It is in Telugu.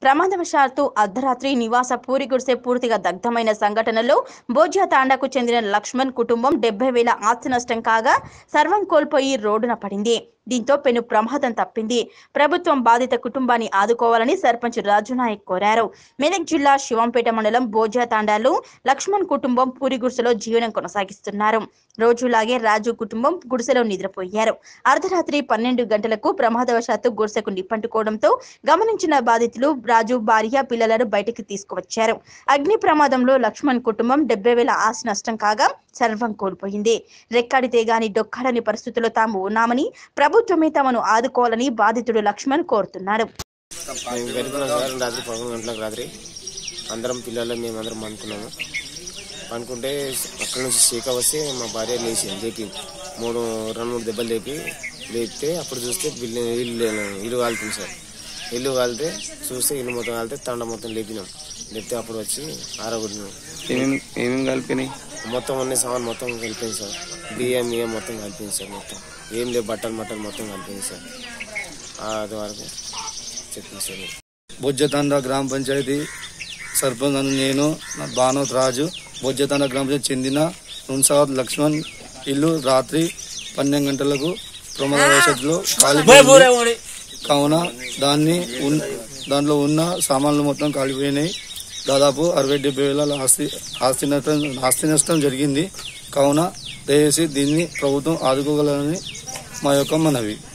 ప్రమాదవశాత్తు అర్ధరాత్రి నివాస పూరి గుడిసె పూర్తిగా దగ్ధమైన సంఘటనలో బోజ్యా తాండాకు చెందిన లక్ష్మణ్ కుటుంబం డెబ్బై వేల ఆస్తి నష్టం కాగా సర్వం కోల్పోయి రోడ్డున పడింది దీంతో పెను ప్రమాదం తప్పింది ప్రభుత్వం బాధిత కుటుంబాన్ని ఆదుకోవాలని సర్పంచ్ రాజు నాయక్ కోరారు మెదక్ జిల్లా శివంపేట మండలం బోజా తాండాలో లక్ష్మణ్ కుటుంబం పూరి గుడిసెలో జీవనం కొనసాగిస్తున్నారు రోజులాగే రాజు కుటుంబం గుడిసెలో నిద్రపోయారు అర్ధరాత్రి పన్నెండు గంటలకు ప్రమాదవశాత్తు గుడిసెకు నిప్పంటుకోవడంతో గమనించిన బాధితులు రాజు భార్య పిల్లలను బయటకు తీసుకువచ్చారు అగ్ని ప్రమాదంలో లక్ష్మణ్ కుటుంబం డెబ్బై వేల ఆస్తి నష్టం కాగా సర్వం కోల్పోయింది రెక్కాడితే గాని డొక్కాడని పరిస్థితుల్లో తాము ఉన్నామని ప్రభుత్వమే తమను ఆదుకోవాలని బాధితుడు లక్ష్మణ్ కోరుతున్నారు మేము గడిపినాం సార్ రాత్రి పదకొండు గంటలకు రాత్రి అందరం పిల్లలు మేమందరం అనుకున్నాము అనుకుంటే అక్కడ నుంచి శీక వస్తే మా భార్య లేచింది లేపి మూడు రెండు మూడు దెబ్బలు లేపి లేపితే అప్పుడు చూస్తే బిల్లు ఇల్లు ఇల్లు కాలుతుంది సార్ ఇల్లు కాలితే చూస్తే ఇల్లు మొత్తం కాలితే తండ మొత్తం లేపినాం లేపితే అప్పుడు వచ్చి ఆరగొట్టినాం ఏమేమి ఏమేమి కలిపినాయి మొత్తం అన్ని సామాన్ మొత్తం కలిపింది సార్ బియ్యం బియ్యం మొత్తం కలిపింది సార్ మొత్తం ఏం లేవు బట్టలు మట్టలు మొత్తం కలిపింది సార్ అది వరకు చెప్పింది సార్ మీరు. బొజ్జతండ గ్రామ పంచాయతీ సర్పంచ్ అను నేను నా భానోత్ రాజు బొజ్జతండ గ్రామ పంచాయతీ చెందిన నున్సాద్ లక్ష్మణ్ ఇల్లు రాత్రి పన్నెండు గంటలకు ప్రమాదవశాత్తులో కాలిపోయింది కావున దాన్ని ఉన్- దాంట్లో ఉన్న సామాన్లు మొత్తం కాలిపోయినాయి దాదాపు అరవై డెబ్బై వేల ఆస్తి ఆస్తి నష్టం ఆస్తి నష్టం జరిగింది కావున దయచేసి దీన్ని ప్రభుత్వం ఆదుకోగలని మా యొక్క మనవి